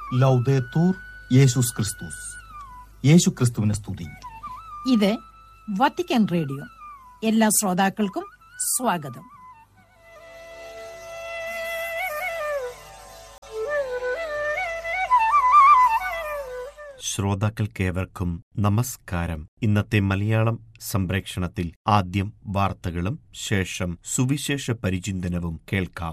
ലൗദേത്തൂർ യേശുസ് ക്രിസ്തുസ് യേശു ക്രിസ്തുവിനെ സ്തുതി ഇത് വത്തിക്കാൻ റേഡിയോ എല്ലാ ശ്രോതാക്കൾക്കും സ്വാഗതം ശ്രോതാക്കൾക്കേവർക്കും നമസ്കാരം ഇന്നത്തെ മലയാളം സംപ്രേക്ഷണത്തിൽ ആദ്യം വാർത്തകളും ശേഷം സുവിശേഷ പരിചിന്തനവും കേൾക്കാം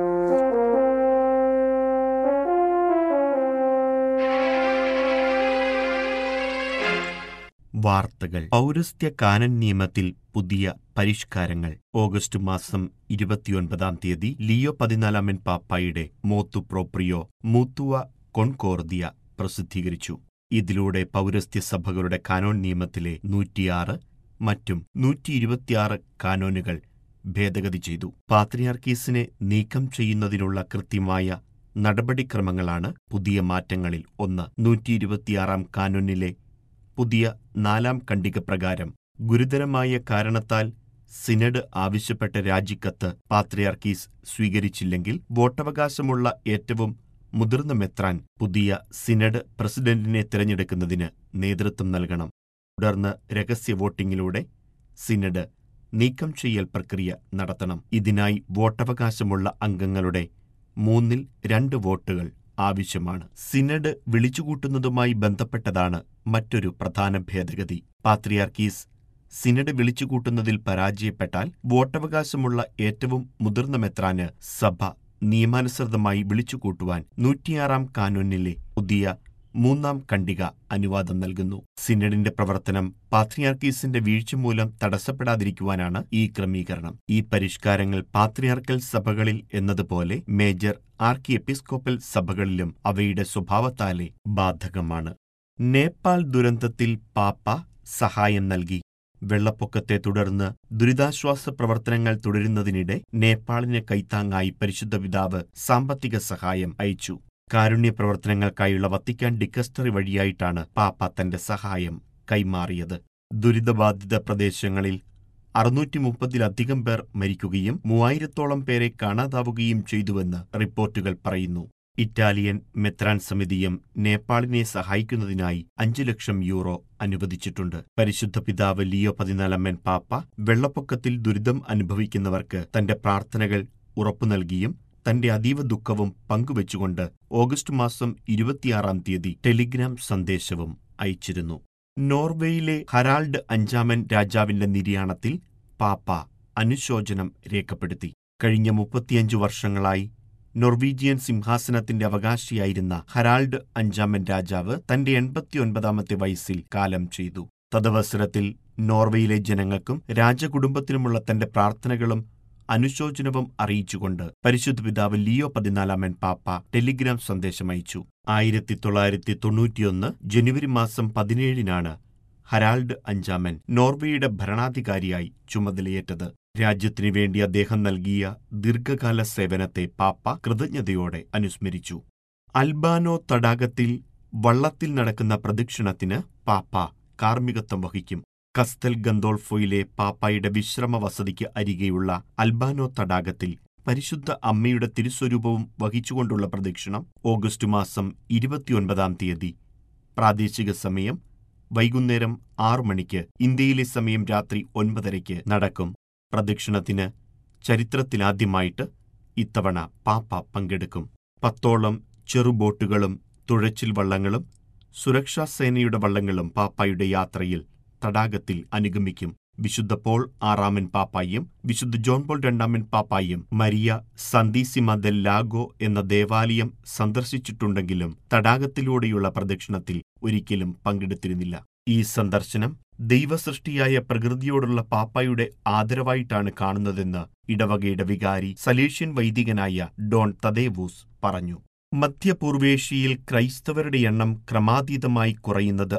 വാർത്തകൾ പൗരസ്ത്യ കാനൻ നിയമത്തിൽ പുതിയ പരിഷ്കാരങ്ങൾ ഓഗസ്റ്റ് മാസം ഇരുപത്തിയൊൻപതാം തീയതി ലിയോ പതിനാലാമൻ പാപ്പായുടെ മോത്തു പ്രോപ്രിയോ മൂത്തുവ കൊൺകോർദിയ പ്രസിദ്ധീകരിച്ചു ഇതിലൂടെ പൗരസ്ത്യ സഭകളുടെ കാനോൻ നിയമത്തിലെ നൂറ്റിയാറ് മറ്റും നൂറ്റി ഇരുപത്തിയാറ് കാനോനുകൾ ഭേദഗതി ചെയ്തു പാത്രിയാർക്കീസിനെ നീക്കം ചെയ്യുന്നതിനുള്ള കൃത്യമായ നടപടിക്രമങ്ങളാണ് പുതിയ മാറ്റങ്ങളിൽ ഒന്ന് നൂറ്റി ഇരുപത്തിയാറാം കാനോനിലെ പുതിയ നാലാം ഖണ്ഡിക പ്രകാരം ഗുരുതരമായ കാരണത്താൽ സിനഡ് ആവശ്യപ്പെട്ട രാജിക്കത്ത് പാത്രിയാർക്കീസ് സ്വീകരിച്ചില്ലെങ്കിൽ വോട്ടവകാശമുള്ള ഏറ്റവും മുതിർന്ന മെത്രാൻ പുതിയ സിനഡ് പ്രസിഡന്റിനെ തിരഞ്ഞെടുക്കുന്നതിന് നേതൃത്വം നൽകണം തുടർന്ന് രഹസ്യ വോട്ടിംഗിലൂടെ സിനഡ് നീക്കം ചെയ്യൽ പ്രക്രിയ നടത്തണം ഇതിനായി വോട്ടവകാശമുള്ള അംഗങ്ങളുടെ മൂന്നിൽ രണ്ട് വോട്ടുകൾ ആവശ്യമാണ് സിനഡ് വിളിച്ചുകൂട്ടുന്നതുമായി ബന്ധപ്പെട്ടതാണ് മറ്റൊരു പ്രധാന ഭേദഗതി പാത്രിയാർക്കീസ് സിനഡ് വിളിച്ചുകൂട്ടുന്നതിൽ പരാജയപ്പെട്ടാൽ വോട്ടവകാശമുള്ള ഏറ്റവും മുതിർന്ന മെത്രാന് സഭ നിയമാനുസൃതമായി വിളിച്ചുകൂട്ടുവാൻ നൂറ്റിയാറാം കാനൂനിലെ പുതിയ മൂന്നാം ഖണ്ഡിക അനുവാദം നൽകുന്നു സിനഡിന്റെ പ്രവർത്തനം പാത്രിയാർക്കീസിന്റെ വീഴ്ച മൂലം തടസ്സപ്പെടാതിരിക്കുവാനാണ് ഈ ക്രമീകരണം ഈ പരിഷ്കാരങ്ങൾ പാത്രിയാർക്കൽ സഭകളിൽ എന്നതുപോലെ മേജർ ആർക്കി എപ്പിസ്കോപ്പൽ സഭകളിലും അവയുടെ സ്വഭാവത്താലെ ബാധകമാണ് നേപ്പാൾ ദുരന്തത്തിൽ പാപ്പ സഹായം നൽകി വെള്ളപ്പൊക്കത്തെ തുടർന്ന് ദുരിതാശ്വാസ പ്രവർത്തനങ്ങൾ തുടരുന്നതിനിടെ നേപ്പാളിന് കൈത്താങ്ങായി പരിശുദ്ധ പിതാവ് സാമ്പത്തിക സഹായം അയച്ചു കാരുണ്യ പ്രവർത്തനങ്ങൾക്കായുള്ള വത്തിക്കാൻ ഡിക്കസ്റ്ററി വഴിയായിട്ടാണ് പാപ്പ തന്റെ സഹായം കൈമാറിയത് ദുരിതബാധിത പ്രദേശങ്ങളിൽ അറുന്നൂറ്റി മുപ്പതിലധികം പേർ മരിക്കുകയും മൂവായിരത്തോളം പേരെ കാണാതാവുകയും ചെയ്തുവെന്ന് റിപ്പോർട്ടുകൾ പറയുന്നു ഇറ്റാലിയൻ മെത്രാൻ സമിതിയും നേപ്പാളിനെ സഹായിക്കുന്നതിനായി അഞ്ചു ലക്ഷം യൂറോ അനുവദിച്ചിട്ടുണ്ട് പരിശുദ്ധ പിതാവ് ലിയോ പതിനാലാമൻ പാപ്പ വെള്ളപ്പൊക്കത്തിൽ ദുരിതം അനുഭവിക്കുന്നവർക്ക് തന്റെ പ്രാർത്ഥനകൾ ഉറപ്പു നൽകിയും തന്റെ അതീവ ദുഃഖവും പങ്കുവച്ചുകൊണ്ട് ഓഗസ്റ്റ് മാസം ഇരുപത്തിയാറാം തീയതി ടെലിഗ്രാം സന്ദേശവും അയച്ചിരുന്നു നോർവേയിലെ ഹരാൾഡ് അഞ്ചാമൻ രാജാവിന്റെ നിര്യാണത്തിൽ പാപ്പ അനുശോചനം രേഖപ്പെടുത്തി കഴിഞ്ഞ മുപ്പത്തിയഞ്ചു വർഷങ്ങളായി നൊർവീജിയൻ സിംഹാസനത്തിന്റെ അവകാശിയായിരുന്ന ഹരാൾഡ് അഞ്ചാമൻ രാജാവ് തന്റെ എൺപത്തിയൊൻപതാമത്തെ വയസ്സിൽ കാലം ചെയ്തു തദവസരത്തിൽ നോർവേയിലെ ജനങ്ങൾക്കും രാജകുടുംബത്തിനുമുള്ള തന്റെ പ്രാർത്ഥനകളും അനുശോചനവും അറിയിച്ചുകൊണ്ട് പരിശുദ്ധ പിതാവ് ലിയോ പതിനാലാമൻ പാപ്പ ടെലിഗ്രാം സന്ദേശമയച്ചു ആയിരത്തി തൊള്ളായിരത്തി തൊണ്ണൂറ്റിയൊന്ന് ജനുവരി മാസം പതിനേഴിനാണ് ഹരാൾഡ് അഞ്ചാമൻ നോർവേയുടെ ഭരണാധികാരിയായി ചുമതലയേറ്റത് രാജ്യത്തിനു വേണ്ടി അദ്ദേഹം നൽകിയ ദീർഘകാല സേവനത്തെ പാപ്പ കൃതജ്ഞതയോടെ അനുസ്മരിച്ചു അൽബാനോ തടാകത്തിൽ വള്ളത്തിൽ നടക്കുന്ന പ്രദക്ഷിണത്തിന് പാപ്പ കാർമ്മികത്വം വഹിക്കും കസ്തൽ ഗന്തോൾഫോയിലെ പാപ്പായുടെ വിശ്രമ വസതിക്ക് അരികെയുള്ള അൽബാനോ തടാകത്തിൽ പരിശുദ്ധ അമ്മയുടെ തിരുസ്വരൂപവും വഹിച്ചുകൊണ്ടുള്ള പ്രദക്ഷിണം ഓഗസ്റ്റ് മാസം ഇരുപത്തിയൊൻപതാം തീയതി പ്രാദേശിക സമയം വൈകുന്നേരം ആറു മണിക്ക് ഇന്ത്യയിലെ സമയം രാത്രി ഒൻപതരയ്ക്ക് നടക്കും പ്രദക്ഷിണത്തിന് ചരിത്രത്തിലാദ്യമായിട്ട് ഇത്തവണ പാപ്പ പങ്കെടുക്കും പത്തോളം ചെറുബോട്ടുകളും തുഴച്ചിൽ വള്ളങ്ങളും സുരക്ഷാസേനയുടെ വള്ളങ്ങളും പാപ്പായുടെ യാത്രയിൽ തടാകത്തിൽ അനുഗമിക്കും വിശുദ്ധ പോൾ ആറാമൻ പാപ്പായും വിശുദ്ധ ജോൺ പോൾ രണ്ടാമൻ പാപ്പായും മരിയ സന്തീസിമ ദെൽ ലാഗോ എന്ന ദേവാലയം സന്ദർശിച്ചിട്ടുണ്ടെങ്കിലും തടാകത്തിലൂടെയുള്ള പ്രദക്ഷിണത്തിൽ ഒരിക്കലും പങ്കെടുത്തിരുന്നില്ല ഈ സന്ദർശനം ദൈവസൃഷ്ടിയായ പ്രകൃതിയോടുള്ള പാപ്പായുടെ ആദരവായിട്ടാണ് കാണുന്നതെന്ന് ഇടവകയുടെ വികാരി സലേഷ്യൻ വൈദികനായ ഡോൺ തദേവൂസ് പറഞ്ഞു മധ്യപൂർവേഷ്യയിൽ ക്രൈസ്തവരുടെ എണ്ണം ക്രമാതീതമായി കുറയുന്നത്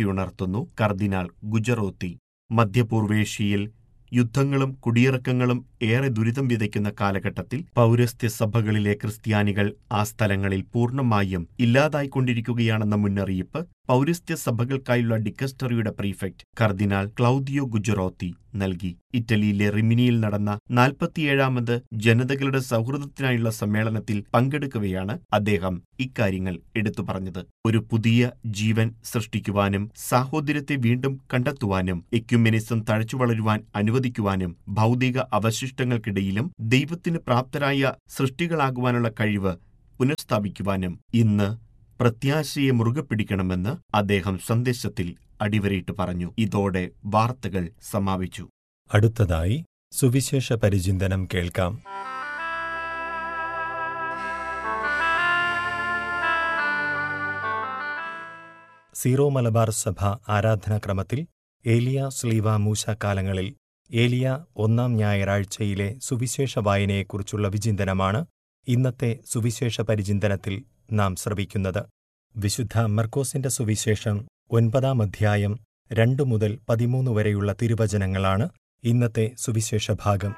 ആശങ്കയുണർത്തുന്നു കർദിനാൾ ഗുജറോത്തി മധ്യപൂർവേഷ്യയിൽ യുദ്ധങ്ങളും കുടിയിറക്കങ്ങളും ഏറെ ദുരിതം വിതയ്ക്കുന്ന കാലഘട്ടത്തിൽ പൗരസ്ത്യ സഭകളിലെ ക്രിസ്ത്യാനികൾ ആ സ്ഥലങ്ങളിൽ പൂർണ്ണമായും ഇല്ലാതായിക്കൊണ്ടിരിക്കുകയാണെന്ന മുന്നറിയിപ്പ് പൗരസ്ത്യ സഭകൾക്കായുള്ള ഡിക്കസ്റ്ററിയുടെ പ്രീഫെക്ട് കർദിനാൾ ക്ലൗദിയോ ഗുജറോത്തി നൽകി ഇറ്റലിയിലെ റിമിനിയിൽ നടന്ന നാൽപ്പത്തിയേഴാമത് ജനതകളുടെ സൗഹൃദത്തിനായുള്ള സമ്മേളനത്തിൽ പങ്കെടുക്കവെയാണ് അദ്ദേഹം ഇക്കാര്യങ്ങൾ എടുത്തു പറഞ്ഞത് ഒരു പുതിയ ജീവൻ സൃഷ്ടിക്കുവാനും സാഹോദര്യത്തെ വീണ്ടും കണ്ടെത്തുവാനും എക്യുമെനിസം തഴച്ചു വളരുവാൻ അനുവദിക്കുവാനും ഭൗതിക അവശിഷ്ടങ്ങൾക്കിടയിലും ദൈവത്തിന് പ്രാപ്തരായ സൃഷ്ടികളാകുവാനുള്ള കഴിവ് പുനഃസ്ഥാപിക്കുവാനും ഇന്ന് പ്രത്യാശയെ മുറുകെ പിടിക്കണമെന്ന് അദ്ദേഹം സന്ദേശത്തിൽ അടിവരയിട്ട് പറഞ്ഞു ഇതോടെ വാർത്തകൾ സമാപിച്ചു അടുത്തതായി സുവിശേഷ പരിചിന്തനം കേൾക്കാം സീറോ മലബാർ സഭ ആരാധനാക്രമത്തിൽ ഏലിയ സ്ലീവ മൂശ കാലങ്ങളിൽ ഏലിയ ഒന്നാം ഞായറാഴ്ചയിലെ സുവിശേഷ വായനയെക്കുറിച്ചുള്ള വിചിന്തനമാണ് ഇന്നത്തെ സുവിശേഷ പരിചിന്തനത്തിൽ നാം ശ്രവിക്കുന്നത് വിശുദ്ധ മർക്കോസിന്റെ സുവിശേഷം ഒൻപതാം അധ്യായം രണ്ടു മുതൽ പതിമൂന്ന് വരെയുള്ള തിരുവചനങ്ങളാണ് ഇന്നത്തെ സുവിശേഷ ഭാഗം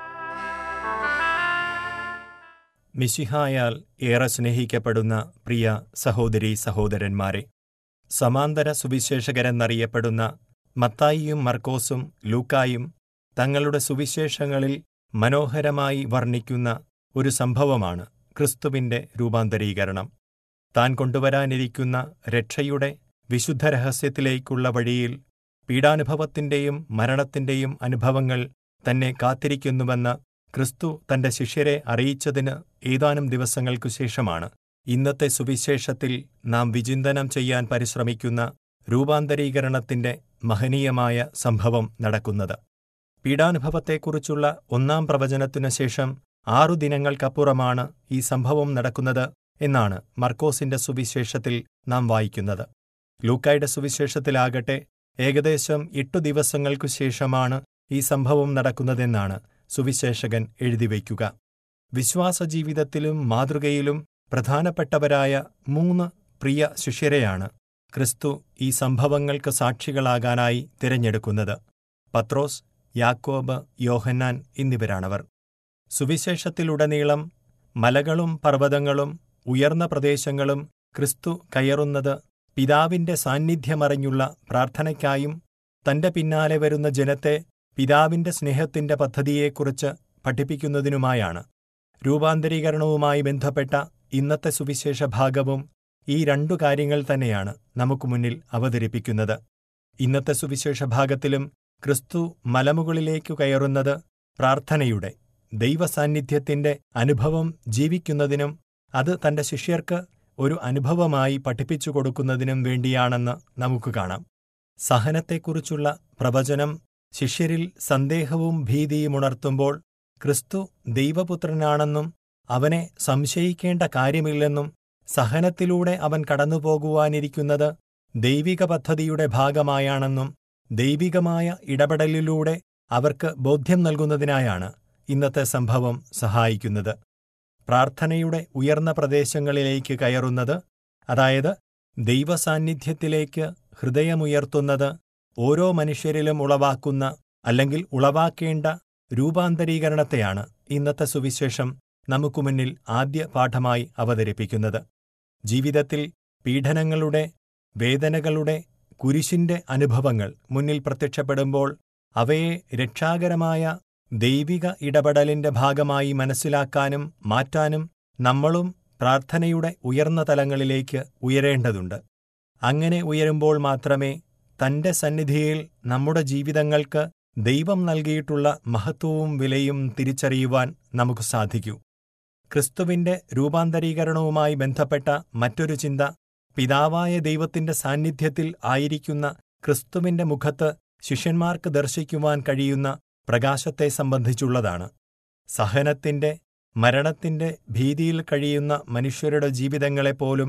മിശിഹായാൽ ഏറെ സ്നേഹിക്കപ്പെടുന്ന പ്രിയ സഹോദരീ സഹോദരന്മാരെ സമാന്തര സുവിശേഷകരെന്നറിയപ്പെടുന്ന മത്തായിയും മർക്കോസും ലൂക്കായും തങ്ങളുടെ സുവിശേഷങ്ങളിൽ മനോഹരമായി വർണ്ണിക്കുന്ന ഒരു സംഭവമാണ് ക്രിസ്തുവിന്റെ രൂപാന്തരീകരണം താൻ കൊണ്ടുവരാനിരിക്കുന്ന രക്ഷയുടെ വിശുദ്ധ രഹസ്യത്തിലേക്കുള്ള വഴിയിൽ പീഡാനുഭവത്തിന്റെയും മരണത്തിന്റെയും അനുഭവങ്ങൾ തന്നെ കാത്തിരിക്കുന്നുവെന്ന് ക്രിസ്തു തന്റെ ശിഷ്യരെ അറിയിച്ചതിന് ഏതാനും ദിവസങ്ങൾക്കു ശേഷമാണ് ഇന്നത്തെ സുവിശേഷത്തിൽ നാം വിചിന്തനം ചെയ്യാൻ പരിശ്രമിക്കുന്ന രൂപാന്തരീകരണത്തിന്റെ മഹനീയമായ സംഭവം നടക്കുന്നത് പീഡാനുഭവത്തെക്കുറിച്ചുള്ള ഒന്നാം പ്രവചനത്തിനു ശേഷം ആറു ദിനങ്ങൾക്കപ്പുറമാണ് ഈ സംഭവം നടക്കുന്നത് എന്നാണ് മർക്കോസിന്റെ സുവിശേഷത്തിൽ നാം വായിക്കുന്നത് ലൂക്കായുടെ സുവിശേഷത്തിലാകട്ടെ ഏകദേശം എട്ടു ദിവസങ്ങൾക്കു ശേഷമാണ് ഈ സംഭവം നടക്കുന്നതെന്നാണ് സുവിശേഷകൻ എഴുതിവയ്ക്കുക വിശ്വാസജീവിതത്തിലും മാതൃകയിലും പ്രധാനപ്പെട്ടവരായ മൂന്ന് പ്രിയ ശിഷ്യരെയാണ് ക്രിസ്തു ഈ സംഭവങ്ങൾക്ക് സാക്ഷികളാകാനായി തിരഞ്ഞെടുക്കുന്നത് പത്രോസ് യാക്കോബ് യോഹന്നാൻ എന്നിവരാണവർ സുവിശേഷത്തിലുടനീളം മലകളും പർവ്വതങ്ങളും ഉയർന്ന പ്രദേശങ്ങളും ക്രിസ്തു കയറുന്നത് പിതാവിന്റെ സാന്നിധ്യമറിഞ്ഞുള്ള പ്രാർത്ഥനയ്ക്കായും തന്റെ പിന്നാലെ വരുന്ന ജനത്തെ പിതാവിന്റെ സ്നേഹത്തിന്റെ പദ്ധതിയെക്കുറിച്ച് പഠിപ്പിക്കുന്നതിനുമായാണ് രൂപാന്തരീകരണവുമായി ബന്ധപ്പെട്ട ഇന്നത്തെ സുവിശേഷ ഭാഗവും ഈ രണ്ടു കാര്യങ്ങൾ തന്നെയാണ് നമുക്ക് മുന്നിൽ അവതരിപ്പിക്കുന്നത് ഇന്നത്തെ സുവിശേഷ ഭാഗത്തിലും ക്രിസ്തു മലമുകളിലേക്കു കയറുന്നത് പ്രാർത്ഥനയുടെ ദൈവസാന്നിധ്യത്തിന്റെ അനുഭവം ജീവിക്കുന്നതിനും അത് തന്റെ ശിഷ്യർക്ക് ഒരു അനുഭവമായി പഠിപ്പിച്ചു കൊടുക്കുന്നതിനും വേണ്ടിയാണെന്ന് നമുക്ക് കാണാം സഹനത്തെക്കുറിച്ചുള്ള പ്രവചനം ശിഷ്യരിൽ സന്ദേഹവും ഭീതിയും ഉണർത്തുമ്പോൾ ക്രിസ്തു ദൈവപുത്രനാണെന്നും അവനെ സംശയിക്കേണ്ട കാര്യമില്ലെന്നും സഹനത്തിലൂടെ അവൻ കടന്നുപോകുവാനിരിക്കുന്നത് ദൈവിക പദ്ധതിയുടെ ഭാഗമായാണെന്നും ദൈവികമായ ഇടപെടലിലൂടെ അവർക്ക് ബോധ്യം നൽകുന്നതിനായാണ് ഇന്നത്തെ സംഭവം സഹായിക്കുന്നത് പ്രാർത്ഥനയുടെ ഉയർന്ന പ്രദേശങ്ങളിലേക്ക് കയറുന്നത് അതായത് ദൈവസാന്നിധ്യത്തിലേക്ക് ഹൃദയമുയർത്തുന്നത് ഓരോ മനുഷ്യരിലും ഉളവാക്കുന്ന അല്ലെങ്കിൽ ഉളവാക്കേണ്ട രൂപാന്തരീകരണത്തെയാണ് ഇന്നത്തെ സുവിശേഷം നമുക്കു മുന്നിൽ ആദ്യ പാഠമായി അവതരിപ്പിക്കുന്നത് ജീവിതത്തിൽ പീഡനങ്ങളുടെ വേദനകളുടെ കുരിശിന്റെ അനുഭവങ്ങൾ മുന്നിൽ പ്രത്യക്ഷപ്പെടുമ്പോൾ അവയെ രക്ഷാകരമായ ദൈവിക ഇടപെടലിന്റെ ഭാഗമായി മനസ്സിലാക്കാനും മാറ്റാനും നമ്മളും പ്രാർത്ഥനയുടെ ഉയർന്ന തലങ്ങളിലേക്ക് ഉയരേണ്ടതുണ്ട് അങ്ങനെ ഉയരുമ്പോൾ മാത്രമേ തന്റെ സന്നിധിയിൽ നമ്മുടെ ജീവിതങ്ങൾക്ക് ദൈവം നൽകിയിട്ടുള്ള മഹത്വവും വിലയും തിരിച്ചറിയുവാൻ നമുക്ക് സാധിക്കൂ ക്രിസ്തുവിന്റെ രൂപാന്തരീകരണവുമായി ബന്ധപ്പെട്ട മറ്റൊരു ചിന്ത പിതാവായ ദൈവത്തിന്റെ സാന്നിധ്യത്തിൽ ആയിരിക്കുന്ന ക്രിസ്തുവിന്റെ മുഖത്ത് ശിഷ്യന്മാർക്ക് ദർശിക്കുവാൻ കഴിയുന്ന പ്രകാശത്തെ സംബന്ധിച്ചുള്ളതാണ് സഹനത്തിന്റെ മരണത്തിന്റെ ഭീതിയിൽ കഴിയുന്ന മനുഷ്യരുടെ ജീവിതങ്ങളെപ്പോലും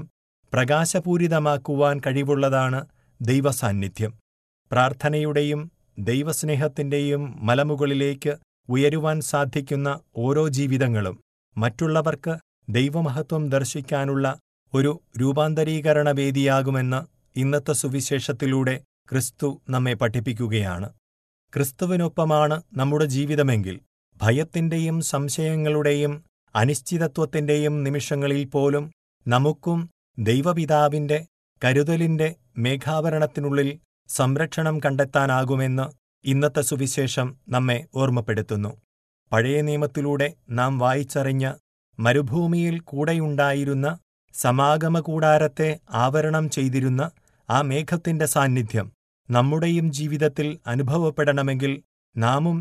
പ്രകാശപൂരിതമാക്കുവാൻ കഴിവുള്ളതാണ് ദൈവസാന്നിധ്യം പ്രാർത്ഥനയുടെയും ദൈവസ്നേഹത്തിന്റെയും മലമുകളിലേക്ക് ഉയരുവാൻ സാധിക്കുന്ന ഓരോ ജീവിതങ്ങളും മറ്റുള്ളവർക്ക് ദൈവമഹത്വം ദർശിക്കാനുള്ള ഒരു രൂപാന്തരീകരണ വേദിയാകുമെന്ന് ഇന്നത്തെ സുവിശേഷത്തിലൂടെ ക്രിസ്തു നമ്മെ പഠിപ്പിക്കുകയാണ് ക്രിസ്തുവിനൊപ്പമാണ് നമ്മുടെ ജീവിതമെങ്കിൽ ഭയത്തിന്റെയും സംശയങ്ങളുടെയും അനിശ്ചിതത്വത്തിന്റെയും നിമിഷങ്ങളിൽ പോലും നമുക്കും ദൈവപിതാവിന്റെ കരുതലിന്റെ മേഘാവരണത്തിനുള്ളിൽ സംരക്ഷണം കണ്ടെത്താനാകുമെന്ന് ഇന്നത്തെ സുവിശേഷം നമ്മെ ഓർമ്മപ്പെടുത്തുന്നു പഴയ നിയമത്തിലൂടെ നാം വായിച്ചറിഞ്ഞ മരുഭൂമിയിൽ കൂടെയുണ്ടായിരുന്ന സമാഗമ കൂടാരത്തെ ആവരണം ചെയ്തിരുന്ന ആ മേഘത്തിന്റെ സാന്നിധ്യം നമ്മുടെയും ജീവിതത്തിൽ അനുഭവപ്പെടണമെങ്കിൽ നാമും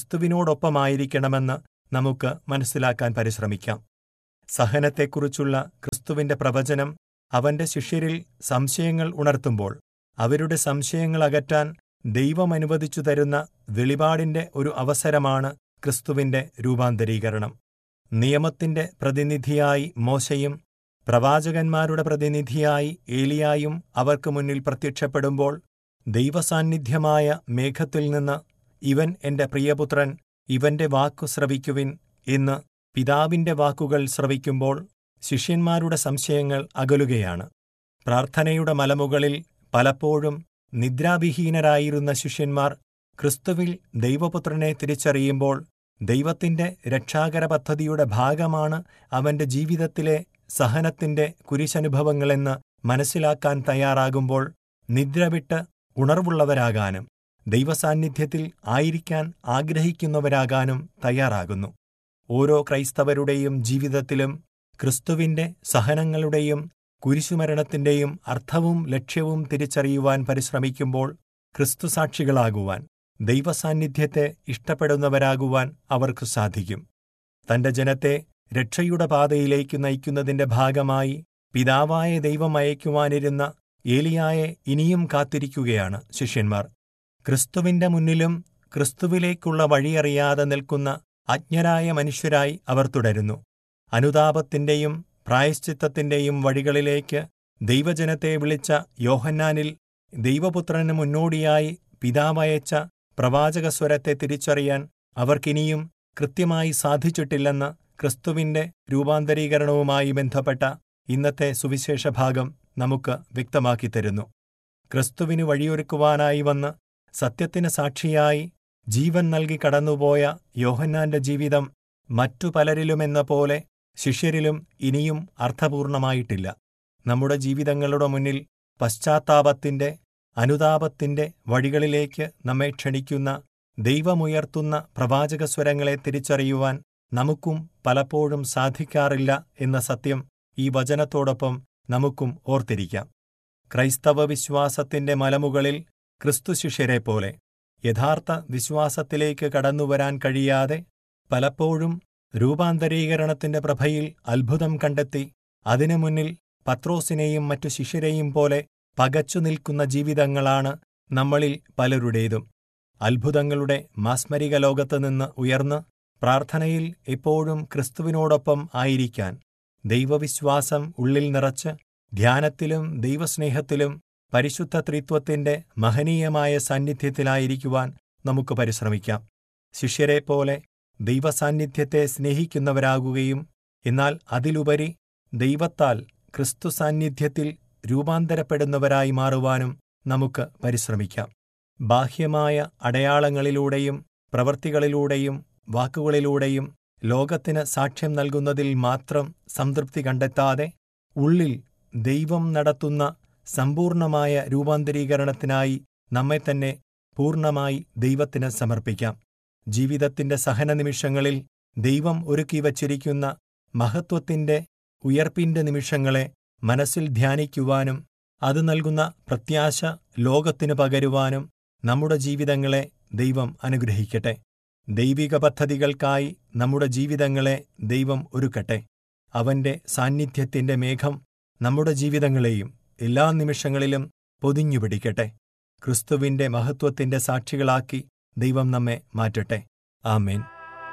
ക്രിസ്തുവിനോടൊപ്പമായിരിക്കണമെന്ന് നമുക്ക് മനസ്സിലാക്കാൻ പരിശ്രമിക്കാം സഹനത്തെക്കുറിച്ചുള്ള ക്രിസ്തുവിന്റെ പ്രവചനം അവന്റെ ശിഷ്യരിൽ സംശയങ്ങൾ ഉണർത്തുമ്പോൾ അവരുടെ സംശയങ്ങൾ അകറ്റാൻ ദൈവം അനുവദിച്ചു തരുന്ന വെളിപാടിന്റെ ഒരു അവസരമാണ് ക്രിസ്തുവിന്റെ രൂപാന്തരീകരണം നിയമത്തിന്റെ പ്രതിനിധിയായി മോശയും പ്രവാചകന്മാരുടെ പ്രതിനിധിയായി ഏലിയായും അവർക്ക് മുന്നിൽ പ്രത്യക്ഷപ്പെടുമ്പോൾ ദൈവസാന്നിധ്യമായ മേഘത്തിൽ നിന്ന് ഇവൻ എന്റെ പ്രിയപുത്രൻ ഇവന്റെ വാക്കു ശ്രവിക്കുവിൻ എന്ന് പിതാവിന്റെ വാക്കുകൾ ശ്രവിക്കുമ്പോൾ ശിഷ്യന്മാരുടെ സംശയങ്ങൾ അകലുകയാണ് പ്രാർത്ഥനയുടെ മലമുകളിൽ പലപ്പോഴും നിദ്രാവിഹീനരായിരുന്ന ശിഷ്യന്മാർ ക്രിസ്തുവിൽ ദൈവപുത്രനെ തിരിച്ചറിയുമ്പോൾ ദൈവത്തിന്റെ രക്ഷാകര പദ്ധതിയുടെ ഭാഗമാണ് അവന്റെ ജീവിതത്തിലെ സഹനത്തിന്റെ കുരിശനുഭവങ്ങളെന്ന് മനസ്സിലാക്കാൻ തയ്യാറാകുമ്പോൾ നിദ്രവിട്ട് ഉണർവുള്ളവരാകാനും ദൈവസാന്നിധ്യത്തിൽ ആയിരിക്കാൻ ആഗ്രഹിക്കുന്നവരാകാനും തയ്യാറാകുന്നു ഓരോ ക്രൈസ്തവരുടെയും ജീവിതത്തിലും ക്രിസ്തുവിന്റെ സഹനങ്ങളുടെയും കുരിശുമരണത്തിന്റെയും അർത്ഥവും ലക്ഷ്യവും തിരിച്ചറിയുവാൻ പരിശ്രമിക്കുമ്പോൾ ക്രിസ്തുസാക്ഷികളാകുവാൻ ദൈവസാന്നിധ്യത്തെ ഇഷ്ടപ്പെടുന്നവരാകുവാൻ അവർക്ക് സാധിക്കും തന്റെ ജനത്തെ രക്ഷയുടെ പാതയിലേക്ക് നയിക്കുന്നതിന്റെ ഭാഗമായി പിതാവായ ദൈവം അയക്കുവാനിരുന്ന ഏലിയായെ ഇനിയും കാത്തിരിക്കുകയാണ് ശിഷ്യന്മാർ ക്രിസ്തുവിന്റെ മുന്നിലും ക്രിസ്തുവിലേക്കുള്ള വഴിയറിയാതെ നിൽക്കുന്ന അജ്ഞരായ മനുഷ്യരായി അവർ തുടരുന്നു അനുതാപത്തിന്റെയും പ്രായശ്ചിത്തത്തിന്റെയും വഴികളിലേക്ക് ദൈവജനത്തെ വിളിച്ച യോഹന്നാനിൽ ദൈവപുത്രന് മുന്നോടിയായി പിതാവയച്ച പ്രവാചകസ്വരത്തെ തിരിച്ചറിയാൻ അവർക്കിനിയും കൃത്യമായി സാധിച്ചിട്ടില്ലെന്ന് ക്രിസ്തുവിന്റെ രൂപാന്തരീകരണവുമായി ബന്ധപ്പെട്ട ഇന്നത്തെ സുവിശേഷ ഭാഗം നമുക്ക് വ്യക്തമാക്കിത്തരുന്നു ക്രിസ്തുവിന് വഴിയൊരുക്കുവാനായി വന്ന് സത്യത്തിന് സാക്ഷിയായി ജീവൻ നൽകി കടന്നുപോയ യോഹന്നാന്റെ ജീവിതം മറ്റു പലരിലുമെന്ന പോലെ ശിഷ്യരിലും ഇനിയും അർത്ഥപൂർണമായിട്ടില്ല നമ്മുടെ ജീവിതങ്ങളുടെ മുന്നിൽ പശ്ചാത്താപത്തിന്റെ അനുതാപത്തിന്റെ വഴികളിലേക്ക് നമ്മെ ക്ഷണിക്കുന്ന ദൈവമുയർത്തുന്ന പ്രവാചകസ്വരങ്ങളെ തിരിച്ചറിയുവാൻ നമുക്കും പലപ്പോഴും സാധിക്കാറില്ല എന്ന സത്യം ഈ വചനത്തോടൊപ്പം നമുക്കും ഓർത്തിരിക്കാം ക്രൈസ്തവ വിശ്വാസത്തിന്റെ മലമുകളിൽ ക്രിസ്തുശിഷ്യരെ പോലെ യഥാർത്ഥ വിശ്വാസത്തിലേക്ക് കടന്നുവരാൻ കഴിയാതെ പലപ്പോഴും രൂപാന്തരീകരണത്തിന്റെ പ്രഭയിൽ അത്ഭുതം കണ്ടെത്തി അതിനു മുന്നിൽ പത്രോസിനെയും മറ്റു ശിഷ്യരെയും പോലെ പകച്ചു നിൽക്കുന്ന ജീവിതങ്ങളാണ് നമ്മളിൽ പലരുടേതും അത്ഭുതങ്ങളുടെ മാസ്മരിക ലോകത്ത് നിന്ന് ഉയർന്ന് പ്രാർത്ഥനയിൽ എപ്പോഴും ക്രിസ്തുവിനോടൊപ്പം ആയിരിക്കാൻ ദൈവവിശ്വാസം ഉള്ളിൽ നിറച്ച് ധ്യാനത്തിലും ദൈവസ്നേഹത്തിലും പരിശുദ്ധ ത്രിത്വത്തിന്റെ മഹനീയമായ സാന്നിധ്യത്തിലായിരിക്കുവാൻ നമുക്ക് പരിശ്രമിക്കാം ശിഷ്യരെപ്പോലെ ദൈവസാന്നിധ്യത്തെ സ്നേഹിക്കുന്നവരാകുകയും എന്നാൽ അതിലുപരി ദൈവത്താൽ ക്രിസ്തു സാന്നിധ്യത്തിൽ രൂപാന്തരപ്പെടുന്നവരായി മാറുവാനും നമുക്ക് പരിശ്രമിക്കാം ബാഹ്യമായ അടയാളങ്ങളിലൂടെയും പ്രവൃത്തികളിലൂടെയും വാക്കുകളിലൂടെയും ലോകത്തിന് സാക്ഷ്യം നൽകുന്നതിൽ മാത്രം സംതൃപ്തി കണ്ടെത്താതെ ഉള്ളിൽ ദൈവം നടത്തുന്ന സമ്പൂർണമായ രൂപാന്തരീകരണത്തിനായി നമ്മെ തന്നെ പൂർണ്ണമായി ദൈവത്തിന് സമർപ്പിക്കാം ജീവിതത്തിന്റെ സഹനനിമിഷങ്ങളിൽ ദൈവം ഒരുക്കി വച്ചിരിക്കുന്ന മഹത്വത്തിന്റെ ഉയർപ്പിന്റെ നിമിഷങ്ങളെ മനസ്സിൽ ധ്യാനിക്കുവാനും അത് നൽകുന്ന പ്രത്യാശ ലോകത്തിനു പകരുവാനും നമ്മുടെ ജീവിതങ്ങളെ ദൈവം അനുഗ്രഹിക്കട്ടെ ദൈവിക പദ്ധതികൾക്കായി നമ്മുടെ ജീവിതങ്ങളെ ദൈവം ഒരുക്കട്ടെ അവന്റെ സാന്നിധ്യത്തിന്റെ മേഘം നമ്മുടെ ജീവിതങ്ങളെയും എല്ലാ നിമിഷങ്ങളിലും പൊതിഞ്ഞുപിടിക്കട്ടെ ക്രിസ്തുവിന്റെ മഹത്വത്തിന്റെ സാക്ഷികളാക്കി ദൈവം നമ്മെ മാറ്റട്ടെ ആമേൻ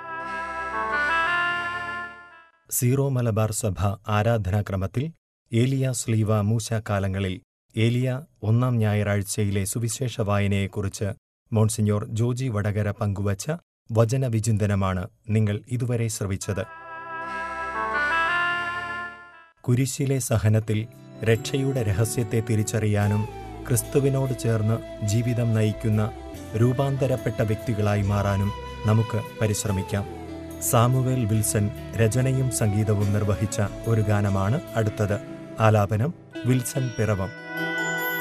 സീറോ മലബാർ സഭ ആരാധനാക്രമത്തിൽ ഏലിയ സ്ലീവ മൂശ കാലങ്ങളിൽ ഏലിയ ഒന്നാം ഞായറാഴ്ചയിലെ സുവിശേഷ വായനയെക്കുറിച്ച് മോൺസിഞ്ഞോർ ജോജി വടകര പങ്കുവച്ച വചനവിചിന്തനമാണ് നിങ്ങൾ ഇതുവരെ ശ്രവിച്ചത് കുരിശിലെ സഹനത്തിൽ രക്ഷയുടെ രഹസ്യത്തെ തിരിച്ചറിയാനും ക്രിസ്തുവിനോട് ചേർന്ന് ജീവിതം നയിക്കുന്ന രൂപാന്തരപ്പെട്ട വ്യക്തികളായി മാറാനും നമുക്ക് പരിശ്രമിക്കാം സാമുവേൽ വിൽസൺ രചനയും സംഗീതവും നിർവഹിച്ച ഒരു ഗാനമാണ് അടുത്തത് ആലാപനം വിൽസൺ പിറവം